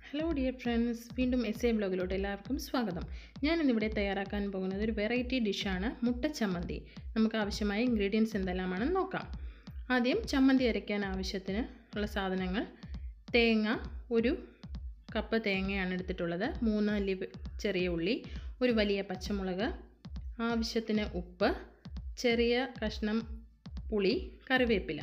hello dear friends വീണ്ടും S A ബ്ലോഗിലോട്ട് എല്ലാവർക്കും സ്വാഗതം ഞാൻ ഇന്നിവിടെ തയ്യാറാക്കാൻ പോകുന്നത് ഒരു വെറൈറ്റി ഡിഷാണ് മുട്ട ചമ്മന്തി നമുക്ക് ആവശ്യമായ ഇൻഗ്രീഡിയൻസ് എന്തെല്ലാമാണെന്ന് നോക്കാം ആദ്യം ചമ്മന്തി അരയ്ക്കാൻ ആവശ്യത്തിന് ഉള്ള സാധനങ്ങൾ തേങ്ങ ഒരു കപ്പ് തേങ്ങയാണ് എടുത്തിട്ടുള്ളത് മൂന്ന് അല്ലി ചെറിയ ഉള്ളി ഒരു വലിയ പച്ചമുളക് ആവശ്യത്തിന് ഉപ്പ് ചെറിയ കഷ്ണം പുളി കറിവേപ്പില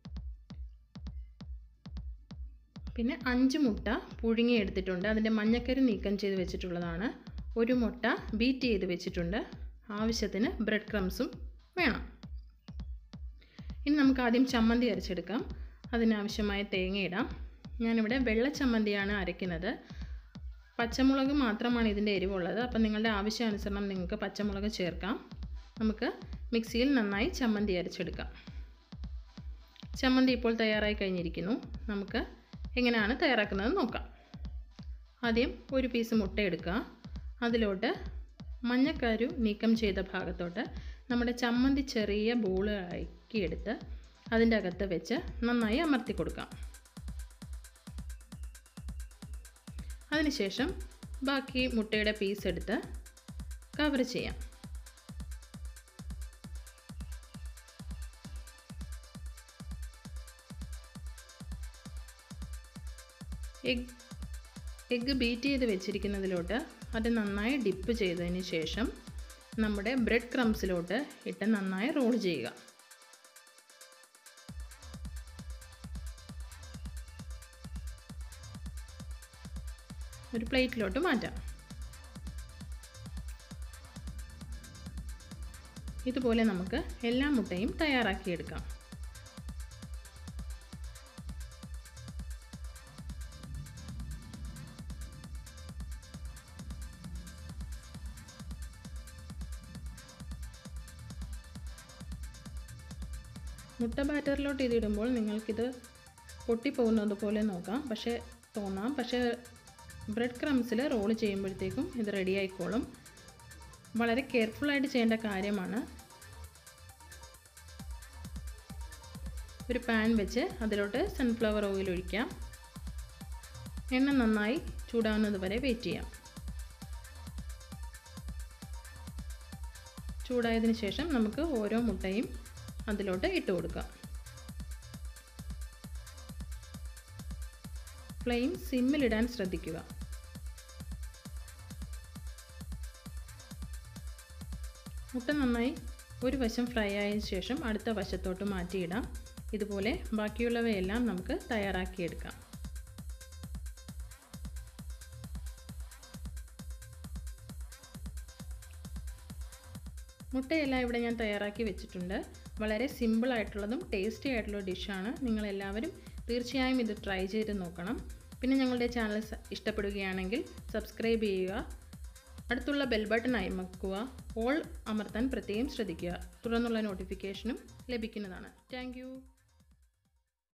പിന്നെ അഞ്ച് മുട്ട പുഴുങ്ങി എടുത്തിട്ടുണ്ട് അതിൻ്റെ മഞ്ഞക്കരി നീക്കം ചെയ്ത് വെച്ചിട്ടുള്ളതാണ് ഒരു മുട്ട ബീറ്റ് ചെയ്ത് വെച്ചിട്ടുണ്ട് ആവശ്യത്തിന് ബ്രെഡ് ക്രംസും വേണം ഇനി നമുക്ക് ആദ്യം ചമ്മന്തി അരച്ചെടുക്കാം അതിനാവശ്യമായ തേങ്ങ ഇടാം ഞാനിവിടെ വെള്ള ചമ്മന്തിയാണ് അരയ്ക്കുന്നത് പച്ചമുളക് മാത്രമാണ് ഇതിൻ്റെ എരിവുള്ളത് അപ്പം നിങ്ങളുടെ ആവശ്യാനുസരണം നിങ്ങൾക്ക് പച്ചമുളക് ചേർക്കാം നമുക്ക് മിക്സിയിൽ നന്നായി ചമ്മന്തി അരച്ചെടുക്കാം ചമ്മന്തി ഇപ്പോൾ തയ്യാറായി കഴിഞ്ഞിരിക്കുന്നു നമുക്ക് എങ്ങനെയാണ് തയ്യാറാക്കുന്നത് നോക്കാം ആദ്യം ഒരു പീസ് മുട്ട എടുക്കുക അതിലോട്ട് മഞ്ഞക്കാരു നീക്കം ചെയ്ത ഭാഗത്തോട്ട് നമ്മുടെ ചമ്മന്തി ചെറിയ ബോളാക്കി എടുത്ത് അതിൻ്റെ അകത്ത് വെച്ച് നന്നായി അമർത്തി കൊടുക്കാം അതിനുശേഷം ബാക്കി മുട്ടയുടെ പീസ് എടുത്ത് കവർ ചെയ്യാം എഗ് എഗ്ഗ് ബീറ്റ് ചെയ്ത് വെച്ചിരിക്കുന്നതിലോട്ട് അത് നന്നായി ഡിപ്പ് ചെയ്തതിന് ശേഷം നമ്മുടെ ബ്രെഡ് ക്രംസിലോട്ട് ഇട്ട് നന്നായി റോൾ ചെയ്യുക ഒരു പ്ലേറ്റിലോട്ട് മാറ്റാം ഇതുപോലെ നമുക്ക് എല്ലാ മുട്ടയും തയ്യാറാക്കിയെടുക്കാം മുട്ട ബാറ്ററിലോട്ട് ഇതിടുമ്പോൾ നിങ്ങൾക്കിത് പൊട്ടിപ്പോകുന്നത് പോലെ നോക്കാം പക്ഷേ തോന്നാം പക്ഷേ ബ്രെഡ് ക്രംസിൽ റോൾ ചെയ്യുമ്പോഴത്തേക്കും ഇത് റെഡി ആയിക്കോളും വളരെ കെയർഫുള്ളായിട്ട് ചെയ്യേണ്ട കാര്യമാണ് ഒരു പാൻ വെച്ച് അതിലോട്ട് സൺഫ്ലവർ ഓയിൽ ഒഴിക്കാം എണ്ണ നന്നായി ചൂടാവുന്നത് വരെ വെയിറ്റ് ചെയ്യാം ചൂടായതിനു ശേഷം നമുക്ക് ഓരോ മുട്ടയും അതിലോട്ട് ഇട്ട് കൊടുക്കാം ഫ്ലെയിം സിമ്മിലിടാൻ ശ്രദ്ധിക്കുക മുട്ട നന്നായി ഒരു വശം ഫ്രൈ ആയതിനു ശേഷം അടുത്ത വശത്തോട്ട് മാറ്റിയിടാം ഇതുപോലെ ബാക്കിയുള്ളവയെല്ലാം നമുക്ക് തയ്യാറാക്കിയെടുക്കാം മുട്ടയെല്ലാം ഇവിടെ ഞാൻ തയ്യാറാക്കി വെച്ചിട്ടുണ്ട് വളരെ സിമ്പിൾ ആയിട്ടുള്ളതും ടേസ്റ്റി ആയിട്ടുള്ള ഡിഷാണ് നിങ്ങളെല്ലാവരും തീർച്ചയായും ഇത് ട്രൈ ചെയ്ത് നോക്കണം പിന്നെ ഞങ്ങളുടെ ചാനൽ ഇഷ്ടപ്പെടുകയാണെങ്കിൽ സബ്സ്ക്രൈബ് ചെയ്യുക അടുത്തുള്ള ബെൽ ബട്ടൺ അമർക്കുക ഓൾ അമർത്താൻ പ്രത്യേകം ശ്രദ്ധിക്കുക തുടർന്നുള്ള നോട്ടിഫിക്കേഷനും ലഭിക്കുന്നതാണ് താങ്ക്